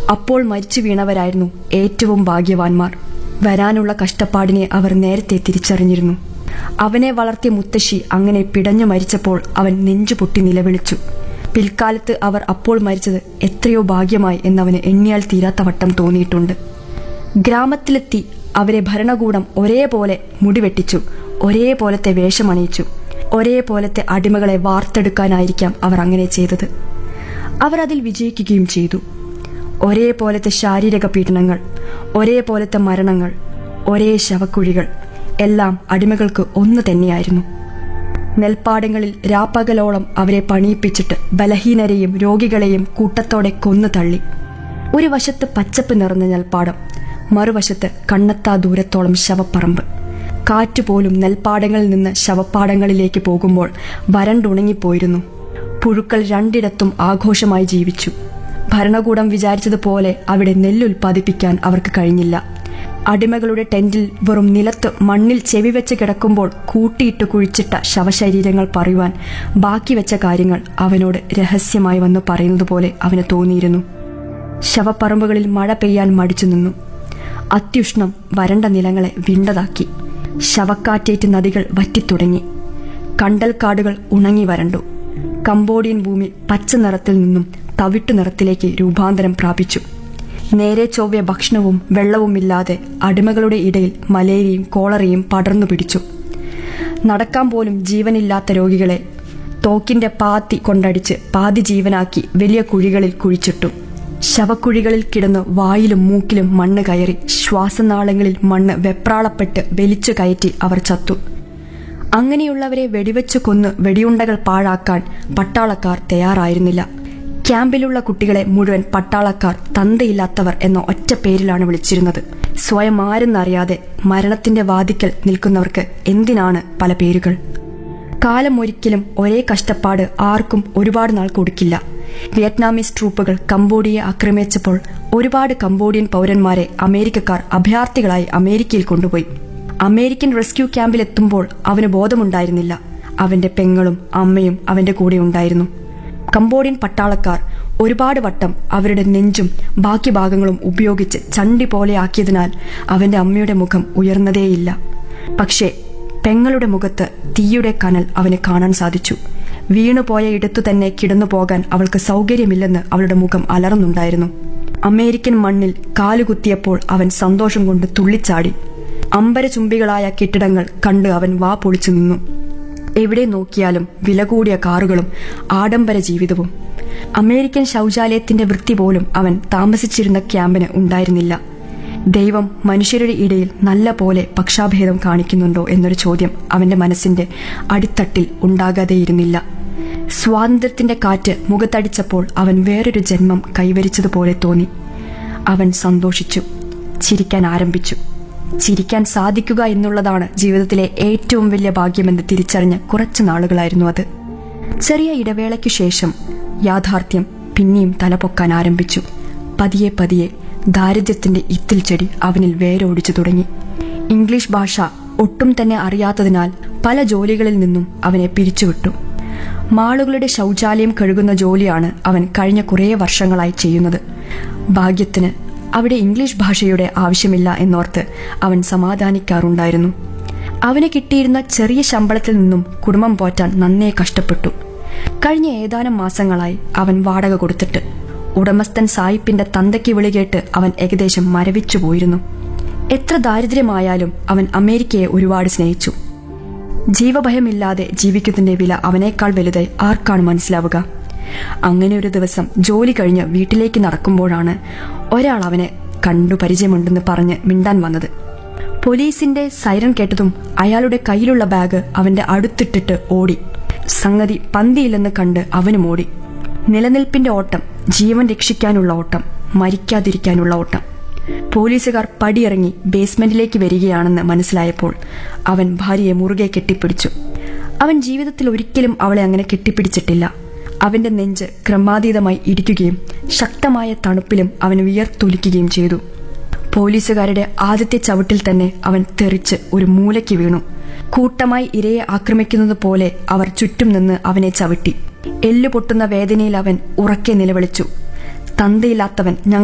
അപ്പോൾ മരിച്ചു വീണവരായിരുന്നു ഏറ്റവും ഭാഗ്യവാന്മാർ വരാനുള്ള കഷ്ടപ്പാടിനെ അവർ നേരത്തെ തിരിച്ചറിഞ്ഞിരുന്നു അവനെ വളർത്തിയ മുത്തശ്ശി അങ്ങനെ പിടഞ്ഞു മരിച്ചപ്പോൾ അവൻ നെഞ്ചുപൊട്ടി നിലവിളിച്ചു പിൽക്കാലത്ത് അവർ അപ്പോൾ മരിച്ചത് എത്രയോ ഭാഗ്യമായി എന്നവന് എണ്ണിയാൽ തീരാത്ത വട്ടം തോന്നിയിട്ടുണ്ട് ഗ്രാമത്തിലെത്തി അവരെ ഭരണകൂടം ഒരേപോലെ മുടിവെട്ടിച്ചു ഒരേപോലത്തെ വേഷമണിയിച്ചു ഒരേപോലത്തെ അടിമകളെ വാർത്തെടുക്കാനായിരിക്കാം അവർ അങ്ങനെ ചെയ്തത് അവർ അതിൽ വിജയിക്കുകയും ചെയ്തു ഒരേപോലത്തെ ശാരീരിക പീഡനങ്ങൾ ഒരേപോലത്തെ മരണങ്ങൾ ഒരേ ശവക്കുഴികൾ എല്ലാം അടിമകൾക്ക് ഒന്നു തന്നെയായിരുന്നു നെൽപ്പാടങ്ങളിൽ രാപ്പകലോളം അവരെ പണിയിപ്പിച്ചിട്ട് ബലഹീനരെയും രോഗികളെയും കൂട്ടത്തോടെ കൊന്നു തള്ളി ഒരു വശത്ത് പച്ചപ്പ് നിറഞ്ഞ നെൽപ്പാടം മറുവശത്ത് കണ്ണെത്താ ദൂരത്തോളം ശവപ്പറമ്പ് കാറ്റുപോലും നെൽപ്പാടങ്ങളിൽ നിന്ന് ശവപ്പാടങ്ങളിലേക്ക് പോകുമ്പോൾ വരണ്ടുണങ്ങിപ്പോയിരുന്നു പുഴുക്കൾ രണ്ടിടത്തും ആഘോഷമായി ജീവിച്ചു ഭരണകൂടം വിചാരിച്ചതുപോലെ അവിടെ നെല്ലുൽപ്പാദിപ്പിക്കാൻ അവർക്ക് കഴിഞ്ഞില്ല അടിമകളുടെ ടെന്റിൽ വെറും നിലത്ത് മണ്ണിൽ ചെവിവെച്ച് കിടക്കുമ്പോൾ കൂട്ടിയിട്ട് കുഴിച്ചിട്ട ശവശരീരങ്ങൾ പറയുവാൻ ബാക്കി വെച്ച കാര്യങ്ങൾ അവനോട് രഹസ്യമായി വന്ന് പറയുന്നത് പോലെ അവന് തോന്നിയിരുന്നു ശവപ്പറമ്പുകളിൽ മഴ പെയ്യാൻ മടിച്ചു നിന്നു അത്യുഷ്ണം വരണ്ട നിലങ്ങളെ വിണ്ടതാക്കി ശവക്കാറ്റേറ്റ് നദികൾ വറ്റിത്തുടങ്ങി കണ്ടൽക്കാടുകൾ ഉണങ്ങി വരണ്ടു കംബോഡിയൻ ഭൂമി പച്ച നിറത്തിൽ നിന്നും തവിട്ടു നിറത്തിലേക്ക് രൂപാന്തരം പ്രാപിച്ചു നേരെ ചൊവ്വ ഭക്ഷണവും വെള്ളവുമില്ലാതെ അടിമകളുടെ ഇടയിൽ മലേറിയയും കോളറയും പടർന്നു പിടിച്ചു നടക്കാൻ പോലും ജീവനില്ലാത്ത രോഗികളെ തോക്കിന്റെ പാത്തി കൊണ്ടടിച്ച് പാതി ജീവനാക്കി വലിയ കുഴികളിൽ കുഴിച്ചിട്ടു ശവക്കുഴികളിൽ കിടന്ന് വായിലും മൂക്കിലും മണ്ണ് കയറി ശ്വാസനാളങ്ങളിൽ മണ്ണ് വെപ്രാളപ്പെട്ട് വലിച്ചു കയറ്റി അവർ ചത്തു അങ്ങനെയുള്ളവരെ വെടിവെച്ചു കൊന്ന് വെടിയുണ്ടകൾ പാഴാക്കാൻ പട്ടാളക്കാർ തയ്യാറായിരുന്നില്ല ക്യാമ്പിലുള്ള കുട്ടികളെ മുഴുവൻ പട്ടാളക്കാർ തന്തയില്ലാത്തവർ എന്ന ഒറ്റ പേരിലാണ് വിളിച്ചിരുന്നത് സ്വയം ആരെന്നറിയാതെ മരണത്തിന്റെ വാതിക്കൽ നിൽക്കുന്നവർക്ക് എന്തിനാണ് പല പേരുകൾ കാലം ഒരിക്കലും ഒരേ കഷ്ടപ്പാട് ആർക്കും ഒരുപാട് നാൾ കൊടുക്കില്ല വിയറ്റ്നാമീസ് ട്രൂപ്പുകൾ കംബോഡിയയെ ആക്രമിച്ചപ്പോൾ ഒരുപാട് കംബോഡിയൻ പൗരന്മാരെ അമേരിക്കക്കാർ അഭയാർത്ഥികളായി അമേരിക്കയിൽ കൊണ്ടുപോയി അമേരിക്കൻ റെസ്ക്യൂ ക്യാമ്പിലെത്തുമ്പോൾ അവന് ബോധമുണ്ടായിരുന്നില്ല അവന്റെ പെങ്ങളും അമ്മയും അവന്റെ കൂടെ ഉണ്ടായിരുന്നു കംബോഡിയൻ പട്ടാളക്കാർ ഒരുപാട് വട്ടം അവരുടെ നെഞ്ചും ബാക്കി ഭാഗങ്ങളും ഉപയോഗിച്ച് ചണ്ടി പോലെ ആക്കിയതിനാൽ അവന്റെ അമ്മയുടെ മുഖം ഉയർന്നതേയില്ല പക്ഷേ പെങ്ങളുടെ മുഖത്ത് തീയുടെ കനൽ അവന് കാണാൻ സാധിച്ചു വീണുപോയ ഇടത്തു തന്നെ കിടന്നു പോകാൻ അവൾക്ക് സൗകര്യമില്ലെന്ന് അവളുടെ മുഖം അലർന്നുണ്ടായിരുന്നു അമേരിക്കൻ മണ്ണിൽ കാലുകുത്തിയപ്പോൾ അവൻ സന്തോഷം കൊണ്ട് തുള്ളിച്ചാടി അമ്പരചുംബികളായ കെട്ടിടങ്ങൾ കണ്ട് അവൻ വാ പൊളിച്ചു നിന്നു എവിടെ നോക്കിയാലും വില കൂടിയ കാറുകളും ആഡംബര ജീവിതവും അമേരിക്കൻ ശൗചാലയത്തിന്റെ വൃത്തി പോലും അവൻ താമസിച്ചിരുന്ന ക്യാമ്പിന് ഉണ്ടായിരുന്നില്ല ദൈവം മനുഷ്യരുടെ ഇടയിൽ നല്ല പോലെ പക്ഷാഭേദം കാണിക്കുന്നുണ്ടോ എന്നൊരു ചോദ്യം അവന്റെ മനസ്സിന്റെ അടിത്തട്ടിൽ ഉണ്ടാകാതെയിരുന്നില്ല സ്വാതന്ത്ര്യത്തിന്റെ കാറ്റ് മുഖത്തടിച്ചപ്പോൾ അവൻ വേറൊരു ജന്മം കൈവരിച്ചതുപോലെ തോന്നി അവൻ സന്തോഷിച്ചു ചിരിക്കാൻ ആരംഭിച്ചു ചിരിക്കാൻ സാധിക്കുക എന്നുള്ളതാണ് ജീവിതത്തിലെ ഏറ്റവും വലിയ ഭാഗ്യമെന്ന് തിരിച്ചറിഞ്ഞ കുറച്ചു നാളുകളായിരുന്നു അത് ചെറിയ ഇടവേളയ്ക്കു ശേഷം യാഥാർത്ഥ്യം പിന്നെയും തലപൊക്കാൻ ആരംഭിച്ചു പതിയെ പതിയെ ദാരിദ്ര്യത്തിന്റെ ഇത്തിൽ ചെടി അവനിൽ വേരോടിച്ചു തുടങ്ങി ഇംഗ്ലീഷ് ഭാഷ ഒട്ടും തന്നെ അറിയാത്തതിനാൽ പല ജോലികളിൽ നിന്നും അവനെ പിരിച്ചുവിട്ടു മാളുകളുടെ ശൗചാലയം കഴുകുന്ന ജോലിയാണ് അവൻ കഴിഞ്ഞ കുറേ വർഷങ്ങളായി ചെയ്യുന്നത് ഭാഗ്യത്തിന് അവിടെ ഇംഗ്ലീഷ് ഭാഷയുടെ ആവശ്യമില്ല എന്നോർത്ത് അവൻ സമാധാനിക്കാറുണ്ടായിരുന്നു അവന് കിട്ടിയിരുന്ന ചെറിയ ശമ്പളത്തിൽ നിന്നും കുടുംബം പോറ്റാൻ നന്നേ കഷ്ടപ്പെട്ടു കഴിഞ്ഞ ഏതാനും മാസങ്ങളായി അവൻ വാടക കൊടുത്തിട്ട് ഉടമസ്ഥൻ സായിപ്പിന്റെ തന്തയ്ക്ക് വിളി കേട്ട് അവൻ ഏകദേശം മരവിച്ചു പോയിരുന്നു എത്ര ദാരിദ്ര്യമായാലും അവൻ അമേരിക്കയെ ഒരുപാട് സ്നേഹിച്ചു ജീവഭയമില്ലാതെ ജീവിക്കുന്നതിന്റെ വില അവനേക്കാൾ വലുതായി ആർക്കാണ് മനസ്സിലാവുക അങ്ങനെ ഒരു ദിവസം ജോലി കഴിഞ്ഞ് വീട്ടിലേക്ക് നടക്കുമ്പോഴാണ് ഒരാൾ അവനെ കണ്ടു പരിചയമുണ്ടെന്ന് പറഞ്ഞ് മിണ്ടാൻ വന്നത് പോലീസിന്റെ സൈറൻ കേട്ടതും അയാളുടെ കയ്യിലുള്ള ബാഗ് അവന്റെ അടുത്തിട്ടിട്ട് ഓടി സംഗതി പന്തിയില്ലെന്ന് കണ്ട് അവനും ഓടി നിലനിൽപ്പിന്റെ ഓട്ടം ജീവൻ രക്ഷിക്കാനുള്ള ഓട്ടം മരിക്കാതിരിക്കാനുള്ള ഓട്ടം പോലീസുകാർ പടിയിറങ്ങി ബേസ്മെന്റിലേക്ക് വരികയാണെന്ന് മനസ്സിലായപ്പോൾ അവൻ ഭാര്യയെ മുറുകെ കെട്ടിപ്പിടിച്ചു അവൻ ജീവിതത്തിൽ ഒരിക്കലും അവളെ അങ്ങനെ കെട്ടിപ്പിടിച്ചിട്ടില്ല അവന്റെ നെഞ്ച് ക്രമാതീതമായി ഇടിക്കുകയും ശക്തമായ തണുപ്പിലും അവൻ വിയർത്തൊലിക്കുകയും ചെയ്തു പോലീസുകാരുടെ ആദ്യത്തെ ചവിട്ടിൽ തന്നെ അവൻ തെറിച്ച് ഒരു മൂലയ്ക്ക് വീണു കൂട്ടമായി ഇരയെ ആക്രമിക്കുന്നത് പോലെ അവർ ചുറ്റും നിന്ന് അവനെ ചവിട്ടി എല്ലു പൊട്ടുന്ന വേദനയിൽ അവൻ ഉറക്കെ നിലവിളിച്ചു തന്തയില്ലാത്തവൻ ഞങ്ങൾ